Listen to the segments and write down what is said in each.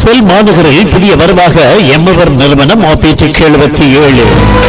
செல் மாநகரில் புதிய வரவாக எம்எவர் நிறுவனம் ஆபிடிக் எழுபத்தி ஏழு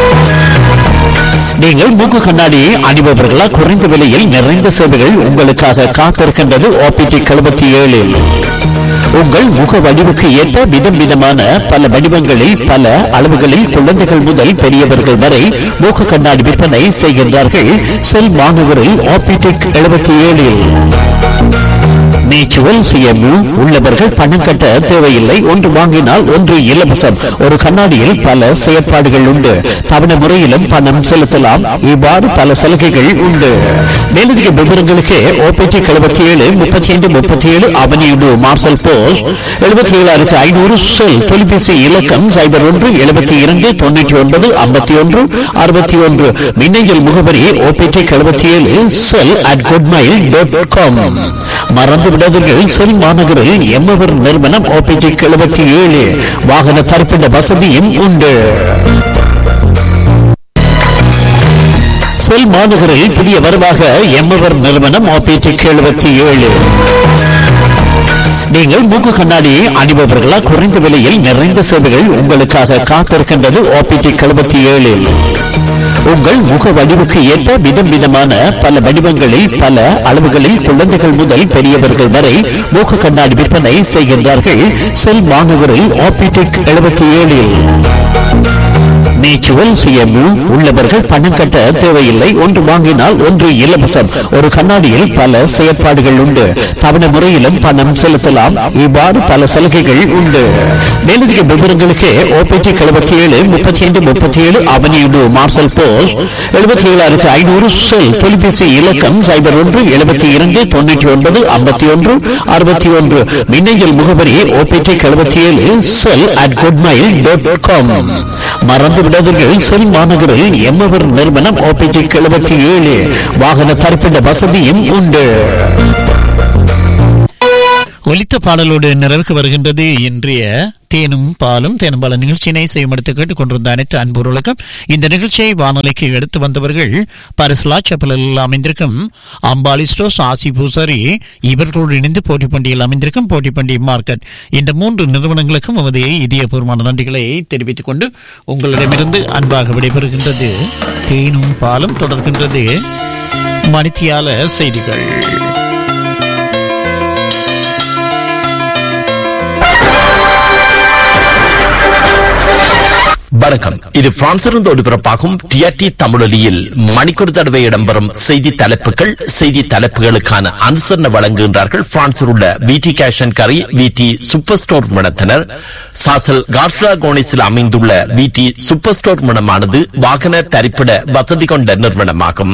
நீங்கள் மூக்கு கண்ணாடி அணிபவர்களா குறைந்த விலையில் நிறைந்த சேவைகள் உங்களுக்காக காத்திருக்கின்றது ஆபிடிக் எழுபத்தி ஏழில் உங்கள் முக வடிவுக்கு ஏற்ப விதம் விதமான பல வடிவங்களில் பல அளவுகளில் குழந்தைகள் முதல் பெரியவர்கள் வரை மூக்கு கண்ணாடி விற்பனை செய்கின்றார்கள் செல் மாநகரில் ஆபிடிக் எழுபத்தி ஏழில் நேச்சுரல் சுயமு உள்ளவர்கள் பணம் கட்ட தேவையில்லை ஒன்று வாங்கினால் ஒன்று இலவசம் ஒரு கண்ணாடியில் பல செயற்பாடுகள் உண்டு தவணை முறையிலும் பணம் செலுத்தலாம் இவ்வாறு பல சலுகைகள் உண்டு மேலதிக விவரங்களுக்கு ஓபிடி எழுபத்தி ஏழு முப்பத்தி ஐந்து முப்பத்தி ஏழு அவனியுடு மார்சல் போஸ்ட் எழுபத்தி ஏழாயிரத்தி ஐநூறு செல் தொலைபேசி இலக்கம் சைபர் ஒன்று எழுபத்தி இரண்டு தொண்ணூற்றி ஒன்பது ஐம்பத்தி ஒன்று அறுபத்தி ஒன்று மின்னஞ்சல் முகவரி ஓபிடி எழுபத்தி ஏழு cell at gmail dot com மறந்து விடாதீர்கள் செல் மாநகரில் எம்மவர் நிறுவனம் ஓபிடி எழுபத்தி ஏழு வாகன தரப்பிட வசதியும் உண்டு செல் மாநகரில் புதிய வரவாக எம்மவர் நிறுவனம் ஓபிடி எழுபத்தி ஏழு நீங்கள் மூக்கு கண்ணாடி அணிபவர்களா குறைந்த விலையில் நிறைந்த சேவைகள் உங்களுக்காக காத்திருக்கின்றது ஓபிடி எழுபத்தி ஏழில் உங்கள் முக வடிவுக்கு ஏற்ப விதம் விதமான பல வடிவங்களில் பல அளவுகளில் குழந்தைகள் முதல் பெரியவர்கள் வரை மூக்கு கண்ணாடி விற்பனை செய்கின்றார்கள் செல் மாநகரில் ஆபிடிக் எழுபத்தி ஏழில் நேச்சுரல் சுயமு உள்ளவர்கள் பணம் கட்ட தேவையில்லை ஒன்று வாங்கினால் ஒன்று இலவசம் ஒரு கண்ணாடியில் பல செயற்பாடுகள் உண்டு தவணை முறையிலும் பணம் செலுத்தலாம் இவ்வாறு பல சலுகைகள் உண்டு மேலதிக விவரங்களுக்கு ஓபிடி எழுபத்தி ஏழு முப்பத்தி ஐந்து முப்பத்தி ஏழு அவனியுடு மார்சல் போஸ்ட் எழுபத்தி ஏழாயிரத்தி ஐநூறு செல் தொலைபேசி இலக்கம் சைபர் ஒன்று எழுபத்தி இரண்டு தொண்ணூற்றி ஒன்பது ஐம்பத்தி ஒன்று அறுபத்தி ஒன்று மின்னஞ்சல் முகவரி ஓபிடி எழுபத்தி ஏழு cell at gmail dot com மறந்து விடாதீர்கள் செல் மாநகரில் எம்மவர் நிறுவனம் ஓபிடி எழுபத்தி ஏழு வாகன தரப்பிட வசதியும் உண்டு ஒலித்த பாடலோடு நிறைவுக்கு வருகின்றது இன்றைய தேனும் பாலும் தேனும் பால நிகழ்ச்சியினை செய்யமடுத்து கேட்டுக் கொண்டிருந்த அனைத்து அன்புகளுக்கும் இந்த நிகழ்ச்சியை வானொலிக்கு எடுத்து வந்தவர்கள் பரிசுலா செப்பலில் அமைந்திருக்கும் அம்பாலிஸ்டோஸ் ஆசி பூசாரி இவர்களோடு இணைந்து போட்டி பண்டிகையில் அமைந்திருக்கும் போட்டி பண்டிகை மார்க்கெட் இந்த மூன்று நிறுவனங்களுக்கும் நமது இதயபூர்வமான நன்றிகளை தெரிவித்துக் கொண்டு உங்களிடமிருந்து அன்பாக விடைபெறுகின்றது தேனும் பாலும் தொடர்கின்றது மணித்தியால செய்திகள் வணக்கம் இது பிரான்சிலிருந்து ஒளிபரப்பாகும் டிஆர்டி தமிழொலியில் மணிக்கொரு தடவை இடம்பெறும் செய்தி தலைப்புகள் செய்தி தலைப்புகளுக்கான அனுசரணை வழங்குகின்றார்கள் பிரான்சில் உள்ள விடி கேஷன் கரி விடி சூப்பர் ஸ்டோர் நிறுவனத்தினர் சாசல் கார்ஷா கோனிஸில் அமைந்துள்ள விடி சூப்பர் ஸ்டோர் நிறுவனமானது வாகன தரிப்பிட வசதி கொண்ட நிறுவனமாகும்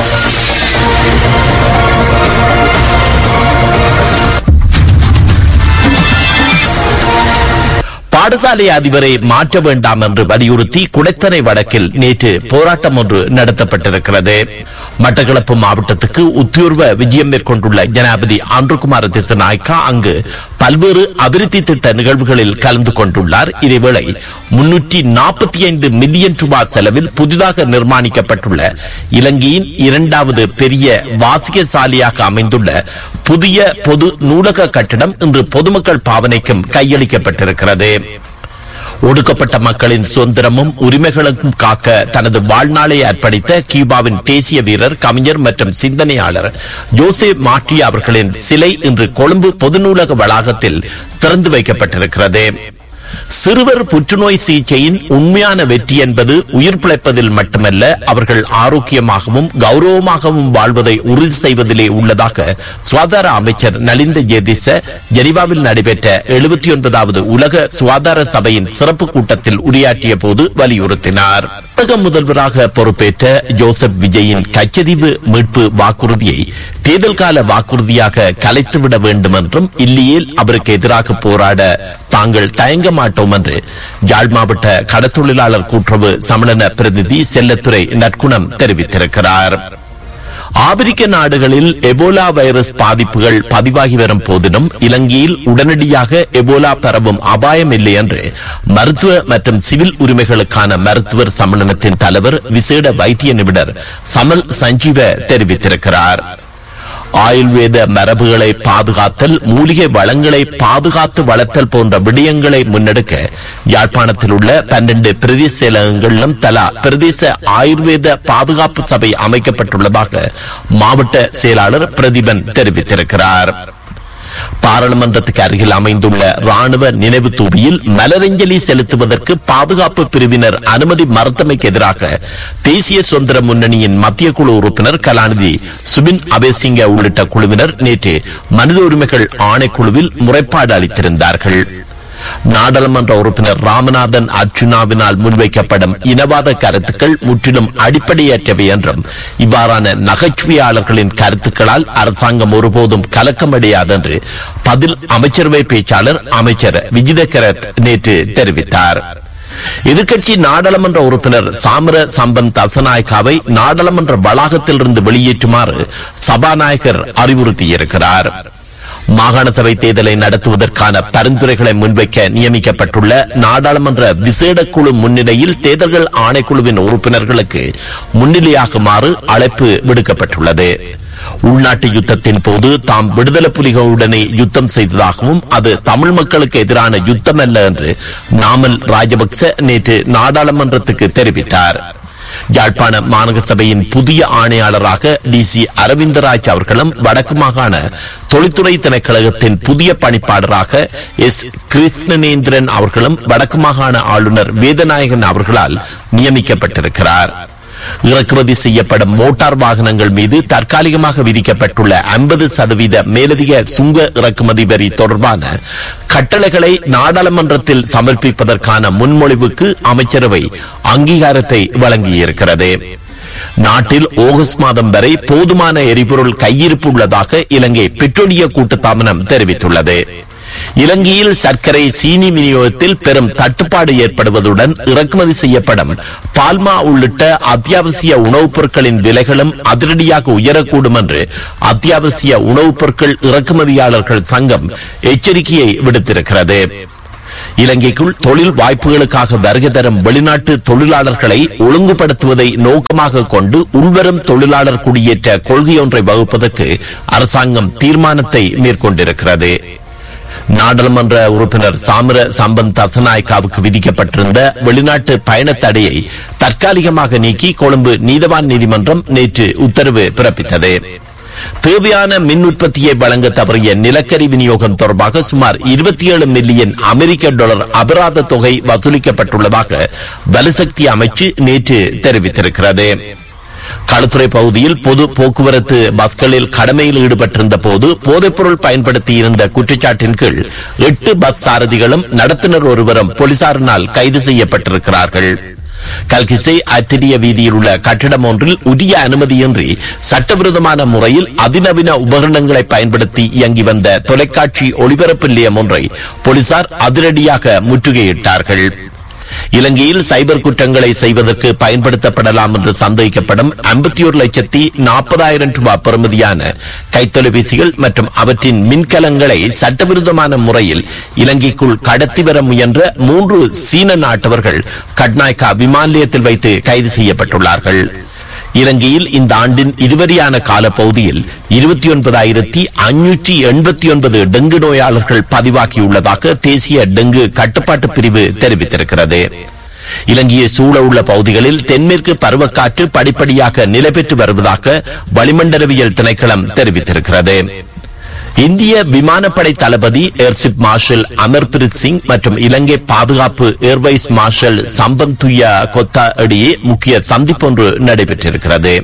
பாடசாலை அதிபரை மாற்ற வேண்டாம் என்று வலியுறுத்தி குடைத்தனை வடக்கில் நேற்று போராட்டம் ஒன்று நடத்தப்பட்டிருக்கிறது மட்டக்களப்பு மாவட்டத்துக்கு உத்தியோர்வ விஜயம் மேற்கொண்டுள்ள ஜனாபதி ஆண்டுகுமார திசநாயக்கா அங்கு பல்வேறு அபிவிருத்தி திட்ட நிகழ்வுகளில் கலந்து கொண்டுள்ளார் இதேவேளை முன்னூற்றி நாற்பத்தி ஐந்து மில்லியன் ரூபாய் செலவில் புதிதாக நிர்மாணிக்கப்பட்டுள்ள இலங்கையின் இரண்டாவது பெரிய வாசிய சாலையாக அமைந்துள்ள புதிய பொது நூலக கட்டிடம் இன்று பொதுமக்கள் பாவனைக்கும் கையளிக்கப்பட்டிருக்கிறது ஒடுக்கப்பட்ட மக்களின் சுதந்திரமும் உரிமைகளுக்கும் காக்க தனது வாழ்நாளை அர்ப்பணித்த கியூபாவின் தேசிய வீரர் கவிஞர் மற்றும் சிந்தனையாளர் ஜோசே மார்டியா அவர்களின் சிலை இன்று கொழும்பு பொது நூலக வளாகத்தில் திறந்து வைக்கப்பட்டிருக்கிறது சிறுவர் புற்றுநோய் சிகிச்சையின் உண்மையான வெற்றி என்பது உயிர் பிழைப்பதில் மட்டுமல்ல அவர்கள் ஆரோக்கியமாகவும் கௌரவமாகவும் வாழ்வதை உறுதி செய்வதிலே உள்ளதாக சுகாதார அமைச்சர் நலிந்த ஜேதிச ஜெனிவாவில் நடைபெற்ற எழுபத்தி ஒன்பதாவது உலக சுகாதார சபையின் சிறப்பு கூட்டத்தில் உரையாற்றிய போது வலியுறுத்தினார் தமிழக முதல்வராக பொறுப்பேற்ற ஜோசப் விஜயின் கச்சதீவு மீட்பு வாக்குறுதியை தேர்தல் கால வாக்குறுதியாக கலைத்துவிட வேண்டும் என்றும் இல்லையேல் அவருக்கு எதிராக போராட தாங்கள் தயங்க மாட்டோம் என்று யாழ் மாவட்ட கடத்தொழிலாளர் கூட்டுறவு சம்மேளன பிரதிநிதி செல்லத்துறை நற்குணம் தெரிவித்திருக்கிறார் ஆப்பிரிக்க நாடுகளில் எபோலா வைரஸ் பாதிப்புகள் பதிவாகி வரும் போதிலும் இலங்கையில் உடனடியாக எபோலா பரவும் அபாயம் இல்லை என்று மருத்துவ மற்றும் சிவில் உரிமைகளுக்கான மருத்துவர் சம்மேளனத்தின் தலைவர் விசேட வைத்திய நிபுணர் சமல் சஞ்சீவ தெரிவித்திருக்கிறார் ஆயுர்வேத மரபுகளை பாதுகாத்தல் மூலிகை வளங்களை பாதுகாத்து வளர்த்தல் போன்ற விடயங்களை முன்னெடுக்க யாழ்ப்பாணத்தில் உள்ள பன்னெண்டு பிரதேச செயலகங்களிலும் தலா பிரதேச ஆயுர்வேத பாதுகாப்பு சபை அமைக்கப்பட்டுள்ளதாக மாவட்ட செயலாளர் பிரதிபன் தெரிவித்திருக்கிறார் பாராளுமன்றத்துக்கு அருகில் அமைந்துள்ள ராணுவ நினைவு தூபியில் மலரஞ்சலி செலுத்துவதற்கு பாதுகாப்பு பிரிவினர் அனுமதி மறுத்தமைக்கு எதிராக தேசிய சுதந்திர முன்னணியின் மத்திய குழு உறுப்பினர் கலாநிதி சுபின் அபேசிங்க உள்ளிட்ட குழுவினர் நேற்று மனித உரிமைகள் ஆணைக்குழுவில் முறைப்பாடு அளித்திருந்தார்கள் நாடாளுமன்ற உறுப்பினர் ராமநாதன் அர்ச்சுனாவினால் முன்வைக்கப்படும் இனவாத கருத்துக்கள் முற்றிலும் அடிப்படையற்றவை என்றும் இவ்வாறான நகைச்சுவையாளர்களின் கருத்துக்களால் அரசாங்கம் ஒருபோதும் கலக்கமடையாது என்று பதில் அமைச்சரவை பேச்சாளர் அமைச்சர் விஜிதகரத் நேற்று தெரிவித்தார் எதிர்க்கட்சி நாடாளுமன்ற உறுப்பினர் சாமர சம்பந்த் தசநாயக்காவை நாடாளுமன்ற வளாகத்திலிருந்து வெளியேற்றுமாறு சபாநாயகர் அறிவுறுத்தியிருக்கிறார் மாகாண சபை தேர்தலை நடத்துவதற்கான பரிந்துரைகளை முன்வைக்க நியமிக்கப்பட்டுள்ள நாடாளுமன்ற விசேட குழு முன்னிலையில் தேர்தல்கள் ஆணைக்குழுவின் உறுப்பினர்களுக்கு முன்னிலையாகுமாறு அழைப்பு விடுக்கப்பட்டுள்ளது உள்நாட்டு யுத்தத்தின் போது தாம் விடுதலை புலிகளுடனே யுத்தம் செய்ததாகவும் அது தமிழ் மக்களுக்கு எதிரான யுத்தம் அல்ல என்று நாமல் ராஜபக்ச நேற்று நாடாளுமன்றத்துக்கு தெரிவித்தார் யாழ்ப்பாண மாநகர சபையின் புதிய ஆணையாளராக டி சி அரவிந்தராஜ் அவர்களும் வடக்கு மாகாண தொழில்துறை திணைக்களகத்தின் புதிய பணிப்பாளராக எஸ் கிருஷ்ணநேந்திரன் அவர்களும் வடக்கு மாகாண ஆளுநர் வேதநாயகன் அவர்களால் நியமிக்கப்பட்டிருக்கிறார் இறக்குமதி செய்யப்படும் மோட்டார் வாகனங்கள் மீது தற்காலிகமாக விதிக்கப்பட்டுள்ள ஐம்பது சதவீத மேலதிக சுங்க இறக்குமதி வரி தொடர்பான கட்டளைகளை நாடாளுமன்றத்தில் சமர்ப்பிப்பதற்கான முன்மொழிவுக்கு அமைச்சரவை அங்கீகாரத்தை வழங்கியிருக்கிறது நாட்டில் ஆகஸ்ட் மாதம் வரை போதுமான எரிபொருள் கையிருப்பு உள்ளதாக இலங்கை பெட்ரோலிய கூட்டுத்தாபனம் தெரிவித்துள்ளது இலங்கையில் சர்க்கரை சீனி விநியோகத்தில் பெரும் தட்டுப்பாடு ஏற்படுவதுடன் இறக்குமதி செய்யப்படும் பால்மா உள்ளிட்ட அத்தியாவசிய உணவுப் பொருட்களின் விலைகளும் அதிரடியாக உயரக்கூடும் என்று அத்தியாவசிய உணவுப் பொருட்கள் இறக்குமதியாளர்கள் சங்கம் எச்சரிக்கையை விடுத்திருக்கிறது இலங்கைக்குள் தொழில் வாய்ப்புகளுக்காக வருகை தரும் வெளிநாட்டு தொழிலாளர்களை ஒழுங்குபடுத்துவதை நோக்கமாக கொண்டு உள்வரும் தொழிலாளர் குடியேற்ற கொள்கையொன்றை வகுப்பதற்கு அரசாங்கம் தீர்மானத்தை மேற்கொண்டிருக்கிறது நாடாளுமன்ற உறுப்பினர் சாமர சம்பந்த் தசநாயக்காவுக்கு விதிக்கப்பட்டிருந்த வெளிநாட்டு பயண தடையை தற்காலிகமாக நீக்கி கொழும்பு நீதவான் நீதிமன்றம் நேற்று உத்தரவு பிறப்பித்தது தேவையான மின் உற்பத்தியை வழங்க தவறிய நிலக்கரி விநியோகம் தொடர்பாக சுமார் இருபத்தி ஏழு மில்லியன் அமெரிக்க டாலர் அபராத தொகை வசூலிக்கப்பட்டுள்ளதாக வலுசக்தி அமைச்சு நேற்று தெரிவித்திருக்கிறது களுத்துறை பகுதியில் பொது போக்குவரத்து பஸ்களில் கடமையில் ஈடுபட்டிருந்த போது போதைப்பொருள் பயன்படுத்தி இருந்த குற்றச்சாட்டின் கீழ் எட்டு பஸ் சாரதிகளும் நடத்துனர் ஒருவரும் போலீசாரினால் கைது செய்யப்பட்டிருக்கிறார்கள் கல்கிசை அத்திரிய வீதியில் உள்ள கட்டிடம் ஒன்றில் உரிய அனுமதியின்றி சட்டவிரோதமான முறையில் அதிநவீன உபகரணங்களை பயன்படுத்தி இயங்கி வந்த தொலைக்காட்சி ஒளிபரப்பு நிலையம் ஒன்றை போலீசார் அதிரடியாக முற்றுகையிட்டார்கள் இலங்கையில் சைபர் குற்றங்களை செய்வதற்கு பயன்படுத்தப்படலாம் என்று சந்தேகிக்கப்படும் ஐம்பத்தி ஒரு லட்சத்தி நாற்பதாயிரம் ரூபாய் பெறுமதியான கைத்தொலைபேசிகள் மற்றும் அவற்றின் மின்கலங்களை சட்டவிரோதமான முறையில் இலங்கைக்குள் கடத்தி வர முயன்ற மூன்று சீன நாட்டவர்கள் கட்நாயக்கா விமான நிலையத்தில் வைத்து கைது செய்யப்பட்டுள்ளார்கள் இலங்கையில் இந்த ஆண்டின் இதுவரையான காலப்பகுதியில் இருபத்தி ஒன்பதாயிரத்தி அஞ்சூற்றி எண்பத்தி ஒன்பது டெங்கு நோயாளர்கள் பதிவாகியுள்ளதாக தேசிய டெங்கு கட்டுப்பாட்டு பிரிவு தெரிவித்திருக்கிறது இலங்கையை சூழ உள்ள பகுதிகளில் தென்மேற்கு பருவக்காற்று படிப்படியாக நிலை பெற்று வருவதாக வளிமண்டலவியல் திணைக்களம் தெரிவித்திருக்கிறது இந்திய விமானப்படை தளபதி ஏர்சிப் மார்ஷல் அமர்பிரீத் சிங் மற்றும் இலங்கை பாதுகாப்பு ஏர்வைஸ் மார்ஷல் சம்பந்த் துயா கொத்தா இடையே முக்கிய சந்திப்பொன்று நடைபெற்றிருக்கிறது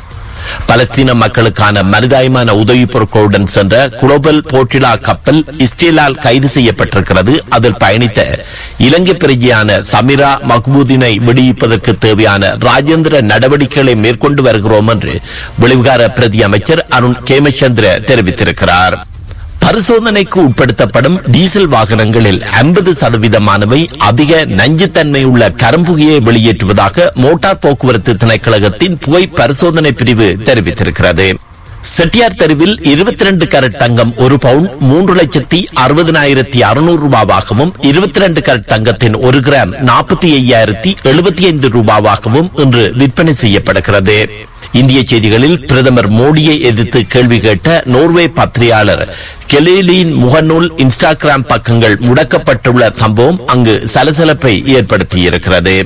பலஸ்தீன மக்களுக்கான மனிதாயமான உதவிப் பொருட்களுடன் சென்ற குளோபல் போட்டிலா கப்பல் இஸ்ரேலால் கைது செய்யப்பட்டிருக்கிறது அதில் பயணித்த இலங்கை பிரஜையான சமிரா மக்பூதினை விடுவிப்பதற்கு தேவையான ராஜேந்திர நடவடிக்கைகளை மேற்கொண்டு வருகிறோம் என்று வெளிவிகார பிரதி அமைச்சர் அருண் கேமச்சந்திர தெரிவித்திருக்கிறார் பரிசோதனைக்கு உட்படுத்தப்படும் டீசல் வாகனங்களில் ஐம்பது சதவீதமானவை அதிக நஞ்சுத்தன்மை உள்ள கரும்புகையை வெளியேற்றுவதாக மோட்டார் போக்குவரத்து திணைக்களகத்தின் புகை பரிசோதனை பிரிவு தெரிவித்திருக்கிறது செட்டியார் தெருவில் இருபத்தி ரெண்டு கரட் தங்கம் ஒரு பவுன் மூன்று லட்சத்தி அறுபதனாயிரத்தி அறுநூறு ரூபாவாகவும் இருபத்தி ரெண்டு கரட் தங்கத்தின் ஒரு கிராம் நாற்பத்தி ஐயாயிரத்தி எழுபத்தி ஐந்து ரூபாவாகவும் இன்று விற்பனை செய்யப்படுகிறது இந்திய செய்திகளில் பிரதமர் மோடியை எதிர்த்து கேள்வி கேட்ட நோர்வே பத்திரிகையாளர் கெலேலியின் முகநூல் இன்ஸ்டாகிராம் பக்கங்கள் முடக்கப்பட்டுள்ள சம்பவம் அங்கு சலசலப்பை ஏற்படுத்தியிருக்கிறது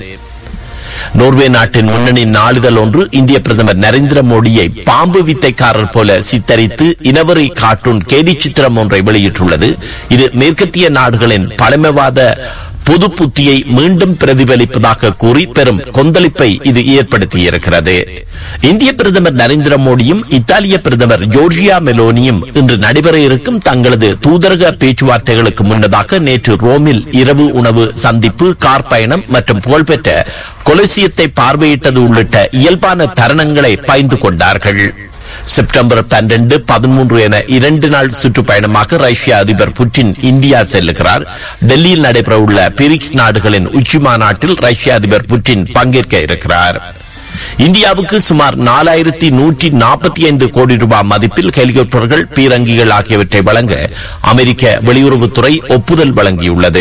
நோர்வே நாட்டின் முன்னணி நாளிதழ் ஒன்று இந்திய பிரதமர் நரேந்திர மோடியை பாம்பு வித்தைக்காரர் போல சித்தரித்து இனவரி கார்ட்டூன் கேலி சித்திரம் ஒன்றை வெளியிட்டுள்ளது இது மேற்கத்திய நாடுகளின் பழமைவாத பொது புத்தியை மீண்டும் பிரதிபலிப்பதாக கூறி பெரும் கொந்தளிப்பை இது ஏற்படுத்தியிருக்கிறது இந்திய பிரதமர் நரேந்திர மோடியும் இத்தாலிய பிரதமர் ஜோர்ஜியா மெலோனியும் இன்று நடைபெற இருக்கும் தங்களது தூதரக பேச்சுவார்த்தைகளுக்கு முன்னதாக நேற்று ரோமில் இரவு உணவு சந்திப்பு கார் பயணம் மற்றும் புகழ்பெற்ற கொலசியத்தை பார்வையிட்டது உள்ளிட்ட இயல்பான தருணங்களை பகிர்ந்து கொண்டார்கள் செப்டம்பர் பன்னிரண்டு பதிமூன்று என இரண்டு நாள் சுற்றுப்பயணமாக ரஷ்ய அதிபர் புட்டின் இந்தியா செல்லுகிறார் டெல்லியில் நடைபெறவுள்ள பிரிக்ஸ் நாடுகளின் உச்சி மாநாட்டில் ரஷ்ய அதிபர் புட்டின் பங்கேற்க இருக்கிறார் இந்தியாவுக்கு சுமார் நாலாயிரத்தி நூற்றி நாற்பத்தி ஐந்து கோடி ரூபாய் மதிப்பில் ஹெலிகாப்டர்கள் பீரங்கிகள் ஆகியவற்றை வழங்க அமெரிக்க வெளியுறவுத்துறை ஒப்புதல் வழங்கியுள்ளது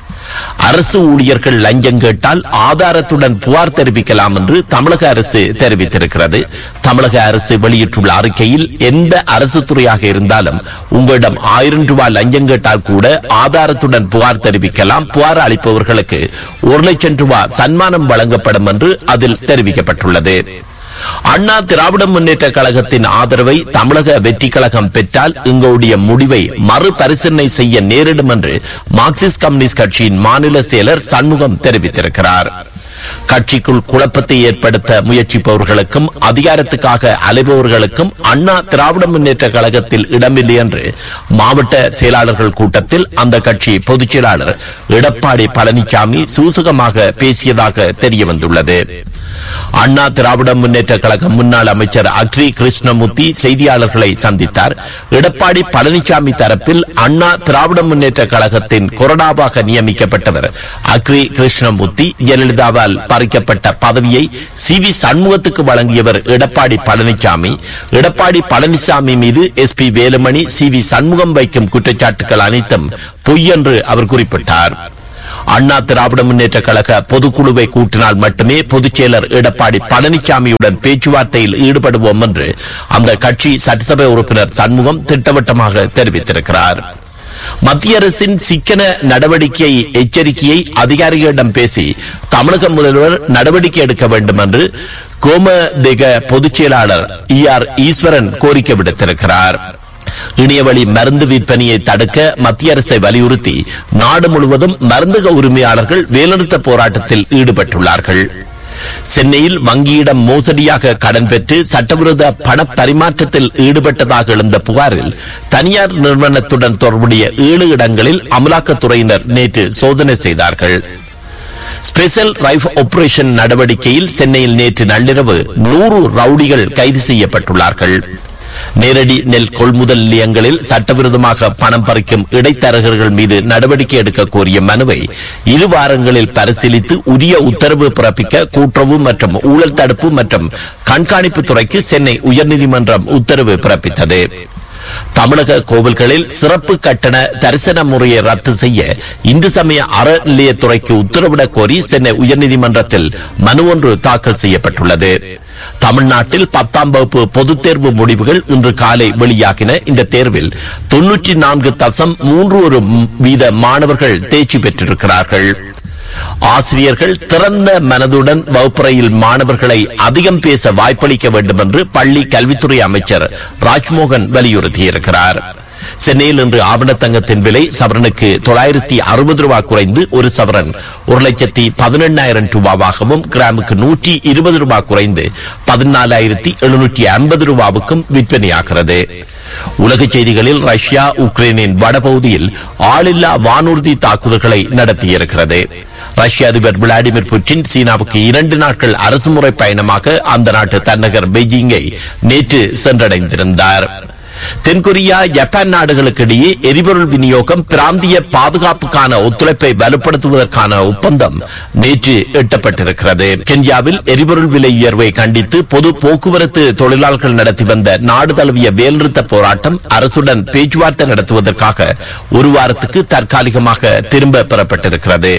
அரசு ஊழியர்கள் லஞ்சம் கேட்டால் ஆதாரத்துடன் புகார் தெரிவிக்கலாம் என்று தமிழக அரசு தெரிவித்திருக்கிறது தமிழக அரசு வெளியிட்டுள்ள அறிக்கையில் எந்த அரசு துறையாக இருந்தாலும் உங்களிடம் ஆயிரம் ரூபாய் லஞ்சம் கேட்டால் கூட ஆதாரத்துடன் புகார் தெரிவிக்கலாம் புகார் அளிப்பவர்களுக்கு ஒரு லட்சம் ரூபாய் சன்மானம் வழங்கப்படும் என்று அதில் தெரிவிக்கப்பட்டுள்ளது அண்ணா திராவிட முன்னேற்ற கழகத்தின் ஆதரவை தமிழக வெற்றி கழகம் பெற்றால் எங்களுடைய முடிவை மறுபரிசீலனை செய்ய நேரிடும் என்று மார்க்சிஸ்ட் கம்யூனிஸ்ட் கட்சியின் மாநில செயலர் சண்முகம் தெரிவித்திருக்கிறார் கட்சிக்குள் குழப்பத்தை ஏற்படுத்த முயற்சிப்பவர்களுக்கும் அதிகாரத்துக்காக அலைபவர்களுக்கும் அண்ணா திராவிட முன்னேற்ற கழகத்தில் இடமில்லை என்று மாவட்ட செயலாளர்கள் கூட்டத்தில் அந்த கட்சி பொதுச் செயலாளர் எடப்பாடி பழனிசாமி சூசகமாக பேசியதாக தெரிய வந்துள்ளது அண்ணா திராவிட முன்னேற்ற கழக முன்னாள் அமைச்சர் அக்ரி கிருஷ்ணமூர்த்தி செய்தியாளர்களை சந்தித்தார் எடப்பாடி பழனிசாமி தரப்பில் அண்ணா திராவிட முன்னேற்ற கழகத்தின் கொறடாவாக நியமிக்கப்பட்டவர் அக்ரி கிருஷ்ணமூர்த்தி ஜெயலலிதாவால் பறிக்கப்பட்ட பதவியை சி வி சண்முகத்துக்கு வழங்கியவர் எடப்பாடி பழனிசாமி எடப்பாடி பழனிசாமி மீது S P Velumani C V Shanmugam வைக்கும் குற்றச்சாட்டுகள் அனைத்தும் பொய் என்று அவர் குறிப்பிட்டார் அண்ணா திராவிட முன்னேற்ற கழக பொதுக்குழுவை கூட்டினால் மட்டுமே பொதுச் செயலர் எடப்பாடி பழனிசாமியுடன் பேச்சுவார்த்தையில் ஈடுபடுவோம் என்று அந்த கட்சி சட்டசபை உறுப்பினர் சண்முகம் திட்டவட்டமாக தெரிவித்திருக்கிறார் மத்திய அரசின் சிக்கன நடவடிக்கை எச்சரிக்கையை அதிகாரிகளிடம் பேசி தமிழக முதல்வர் நடவடிக்கை எடுக்க வேண்டும் என்று கோமதேக பொதுச் செயலாளர் இ ஆர் ஈஸ்வரன் கோரிக்கை விடுத்திருக்கிறார் இணையவழி மருந்து விற்பனையை தடுக்க மத்திய அரசை வலியுறுத்தி நாடு முழுவதும் மருந்தக உரிமையாளர்கள் வேலைநிறுத்த போராட்டத்தில் ஈடுபட்டுள்ளார்கள் சென்னையில் வங்கியிடம் மோசடியாக கடன் பெற்று சட்டவிரோத பண பரிமாற்றத்தில் ஈடுபட்டதாக எழுந்த புகாரில் தனியார் நிறுவனத்துடன் தொடர்புடைய ஏழு இடங்களில் அமலாக்கத்துறையினர் நேற்று சோதனை செய்தார்கள் ஸ்பெஷல் ரைஃப் ஆபரேஷன் நடவடிக்கையில் சென்னையில் நேற்று நள்ளிரவு நூறு ரவுடிகள் கைது செய்யப்பட்டுள்ளார்கள் நேரடி நெல் கொள்முதல் நிலையங்களில் சட்டவிரோதமாக பணம் பறிக்கும் இடைத்தரகர்கள் மீது நடவடிக்கை எடுக்க கோரிய மனுவை இரு வாரங்களில் பரிசீலித்து உரிய உத்தரவு பிறப்பிக்க கூட்டுறவு மற்றும் ஊழல் தடுப்பு மற்றும் கண்காணிப்பு துறைக்கு சென்னை உயர்நீதிமன்றம் உத்தரவு பிறப்பித்தது தமிழக கோவில்களில் சிறப்பு கட்டண தரிசன முறையை ரத்து செய்ய இந்து சமய அறநிலையத்துறைக்கு உத்தரவிடக் கோரி சென்னை உயர்நீதிமன்றத்தில் மனு ஒன்று தாக்கல் செய்யப்பட்டுள்ளது தமிழ்நாட்டில் பத்தாம் வகுப்பு பொதுத் தேர்வு முடிவுகள் இன்று காலை வெளியாகின இந்த தேர்வில் தொன்னூற்றி நான்கு தசம் மூன்று ஒரு வீத மாணவர்கள் தேர்ச்சி பெற்றிருக்கிறார்கள் ஆசிரியர்கள் திறந்த மனதுடன் வகுப்பறையில் மாணவர்களை அதிகம் பேச வாய்ப்பளிக்க வேண்டும் என்று பள்ளி கல்வித்துறை அமைச்சர் ராஜ்மோகன் வலியுறுத்தியிருக்கிறார் சென்னையில் இன்று ஆவணத்தங்கத்தின் விலை சவரனுக்கு தொள்ளாயிரத்தி அறுபது ரூபாய் குறைந்து ஒரு சவரன் ஒரு லட்சத்தி பதினெண்ணாயிரம் ரூபாவாகவும் கிராமுக்கு நூற்றி இருபது ரூபாய் குறைந்து பதினாலாயிரத்தி எழுநூற்றி ஐம்பது ரூபாவுக்கும் விற்பனையாகிறது உலக செய்திகளில் ரஷ்யா உக்ரைனின் வடபகுதியில் ஆளில்லா வானூர்தி தாக்குதல்களை நடத்தியிருக்கிறது ரஷ்ய அதிபர் விளாடிமிர் புட்டின் சீனாவுக்கு இரண்டு நாட்கள் அரசுமுறை பயணமாக அந்த நாட்டு தலைநகர் பெய்ஜிங்கை நேற்று சென்றடைந்திருந்தார் தென்கொரியா ஜப்பான் நாடுகளுக்கு இடையே எரிபொருள் விநியோகம் பிராந்திய பாதுகாப்புக்கான ஒத்துழைப்பை வலுப்படுத்துவதற்கான ஒப்பந்தம் நேற்று எட்டப்பட்டிருக்கிறது கென்யாவில் எரிபொருள் விலை உயர்வை கண்டித்து பொது போக்குவரத்து தொழிலாளர்கள் நடத்தி வந்த நாடு தழுவிய வேல்நிறுத்த போராட்டம் அரசுடன் பேச்சுவார்த்தை நடத்துவதற்காக ஒரு வாரத்துக்கு தற்காலிகமாக திரும்ப பெறப்பட்டிருக்கிறது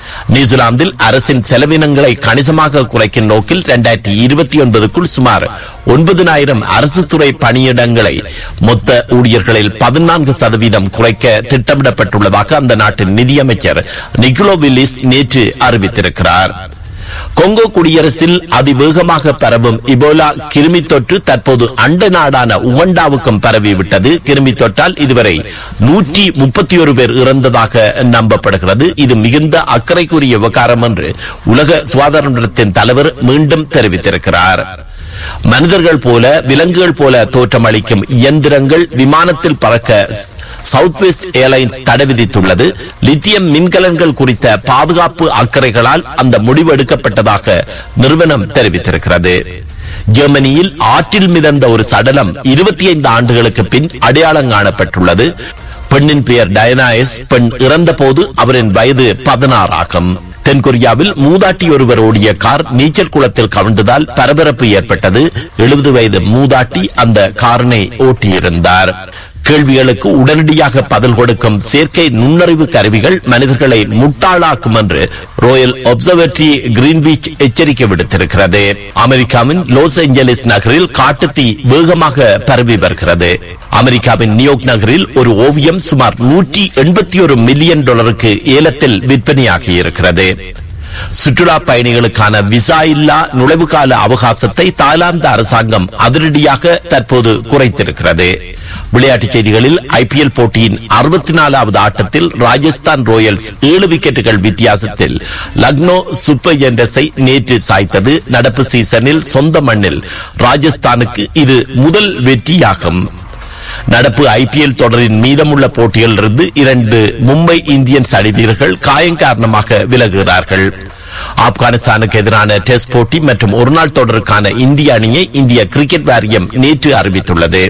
நியூசிலாந்தில் அரசின் செலவினங்களை கணிசமாக குறைக்கும் நோக்கில் இரண்டாயிரத்தி இருபத்தி ஒன்பதுக்குள் சுமார் ஒன்பதினாயிரம் அரசு துறை பணியிடங்களை மொத்த ஊழியர்களில் பதினான்கு சதவீதம் குறைக்க திட்டமிடப்பட்டுள்ளதாக அந்த நாட்டின் நிதியமைச்சர் நிக்கோலோ வில்லிஸ் நேற்று அறிவித்திருக்கிறார் கொங்கோ குடியரசில் அதிவேகமாக பரவும் இபோலா கிருமி தொற்று தற்போது அண்ட நாடான உகண்டாவுக்கும் பரவிவிட்டது கிருமி தொற்றால் இதுவரை நூற்றி முப்பத்தி ஒரு பேர் இறந்ததாக நம்பப்படுகிறது இது மிகுந்த அக்கறைக்குரிய விவகாரம் என்று உலக சுகாதார நிறுவனத்தின் தலைவர் மீண்டும் தெரிவித்திருக்கிறார் மனிதர்கள் போல விலங்குகள் போல தோற்றமளிக்கும் இயந்திரங்கள் விமானத்தில் பறக்க சவுத் வெஸ்ட் ஏர்லைன்ஸ் தடை விதித்துள்ளது லித்தியம் மின்கலன்கள் குறித்த பாதுகாப்பு அக்கறைகளால் அந்த முடிவு எடுக்கப்பட்டதாக நிறுவனம் தெரிவித்திருக்கிறது ஜெர்மனியில் ஆற்றில் மிதந்த ஒரு சடலம் இருபத்தி ஐந்து ஆண்டுகளுக்கு பின் அடையாளம் காணப்பட்டுள்ளது பெண்ணின் பெயர் டயனாயஸ் பெண் இறந்தபோது அவரின் வயது பதினாறு ஆகும் தென்கொரியாவில் மூதாட்டி ஒருவர் ஓடிய கார் நீச்சல் குளத்தில் கவிழ்ந்ததால் பரபரப்பு ஏற்பட்டது எழுபது வயது மூதாட்டி அந்த காரினை ஓட்டியிருந்தார் கேள்விகளுக்கு உடனடியாக பதில் கொடுக்கும் செயற்கை நுண்ணறிவு கருவிகள் மனிதர்களை முட்டாளாக்கும் என்று ராயல் ஒப்சர்வேட்டரி கிரீன்விச் எச்சரிக்கை விடுத்திருக்கிறது அமெரிக்காவின் லாஸ் ஏஞ்சலிஸ் நகரில் காட்டுத்தீ வேகமாக பரவி வருகிறது அமெரிக்காவின் நியூயார்க் நகரில் ஒரு ஓவியம் சுமார் நூற்றி எண்பத்தி ஒரு மில்லியன் டாலருக்கு ஏலத்தில் விற்பனையாகி இருக்கிறது சுற்றுலா பயணிகளுக்கான விசா இல்லா நுழைவுகால அவகாசத்தை தாய்லாந்து அரசாங்கம் அதிரடியாக தற்போது குறைத்திருக்கிறது விளையாட்டுச் செய்திகளில் ஐபிஎல் போட்டியின் அறுபத்தி நாலாவது ஆட்டத்தில் ராஜஸ்தான் ராயல்ஸ் ஏழு விக்கெட்டுகள் வித்தியாசத்தில் லக்னோ சூப்பர் ஜெயண்டர்ஸை நேற்று சாய்த்தது நடப்பு சீசனில் சொந்த மண்ணில் ராஜஸ்தானுக்கு இது முதல் வெற்றியாகும் நடப்பு ஐபிஎல் தொடரின் மீதமுள்ள போட்டிகளிலிருந்து இரண்டு மும்பை இந்தியன்ஸ் அணி வீரர்கள் காயம் காரணமாக விலகுகிறார்கள் ஆப்கானிஸ்தானுக்கு எதிரான டெஸ்ட் போட்டி மற்றும் ஒருநாள் தொடருக்கான இந்திய அணியை இந்திய கிரிக்கெட் வாரியம் நேற்று அறிவித்துள்ளது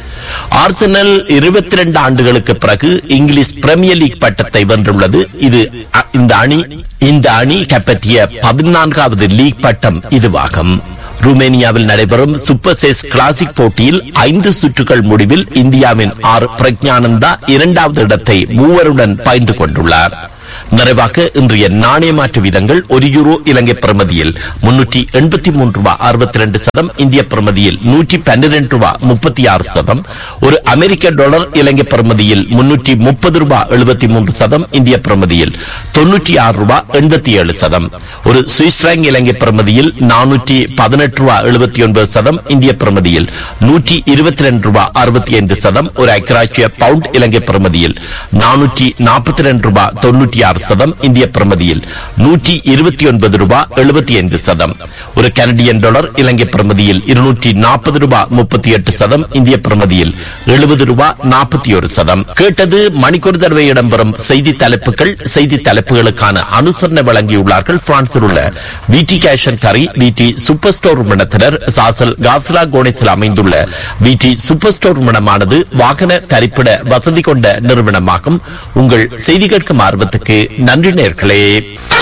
ஆர்சனல் இருபத்தி ரெண்டு ஆண்டுகளுக்கு பிறகு இங்கிலீஷ் பிரீமியர் லீக் பட்டத்தை வென்றுள்ளது இது அ- இந்த அணி இந்த அணி கைப்பற்றிய பதினான்காவது லீக் பட்டம் இதுவாகும் ருமேனியாவில் நடைபெறும் சூப்பர் சேஸ் கிளாசிக் போட்டியில் ஐந்து சுற்றுகள் முடிவில் இந்தியாவின் ஆர் பிரக்ஞானந்தா இரண்டாவது இடத்தை மூவருடன் பகிர்ந்து கொண்டுள்ளார் நிறைவாக இன்றைய நாணய மாற்று வீதங்கள் ஒரு யூரோ இலங்கை பிரமதியில் முன்னூற்றி எண்பத்தி மூன்று ரூபாய் அறுபத்தி ரெண்டு சதம் இந்திய பிரமதியில் நூற்றி பன்னிரண்டு ரூபாய் முப்பத்தி ஆறு சதம் ஒரு அமெரிக்க டாலர் இலங்கை பிரமதியில் முன்னூற்றி முப்பது ரூபாய் எழுபத்தி மூன்று சதம் இந்திய பிரமதியில் தொன்னூற்றி ஆறு ரூபாய் எண்பத்தி ஏழு சதம் ஒரு சுவிஸ் பிராங்க் இலங்கை பிரமதியில் நானூற்றி பதினெட்டு ரூபாய் எழுபத்தி ஒன்பது சதம் இந்திய பிரமதியில் நூற்றி இருபத்தி ரெண்டு ரூபாய் அறுபத்தி ஐந்து சதம் ஒரு ஐக்கிராட்சிய பவுண்ட் இலங்கை பிரமதியில் நானூற்றி நாற்பத்தி ரெண்டு ரூபாய் தொன்னூற்றி ஆறு சதம் இந்திய பிரமதியில் நூற்றி இருபத்தி ஒன்பது ரூபாய் எழுபத்தி ஐந்து சதம் ஒரு கனடியன் டாலர் இலங்கை பிரமதியில் இருநூற்றி நாற்பது ரூபாய் முப்பத்தி எட்டு சதம் இந்திய பிரமதியில் எழுபது ரூபாய் நாற்பத்தி ஒரு சதம் கேட்டது மணிக்கொரு தடவை இடம்பெறும் செய்தி தலைப்புகள் செய்தி தலைப்புகளுக்கான அனுசரணை வழங்கியுள்ளார்கள் பிரான்சில் உள்ள விடி கேஷன் கரி விடி சூப்பர் ஸ்டோர் நிறுவனத்தினர் சாசல் காஸ்லா கோணேசில் அமைந்துள்ள விடி சூப்பர் ஸ்டோர் நிறுவனமானது வாகன தரிப்பிட வசதி கொண்ட நிறுவனமாகும் உங்கள் செய்தி கேட்கும் ஆர்வத்துக்கு நன்றி நேர்களே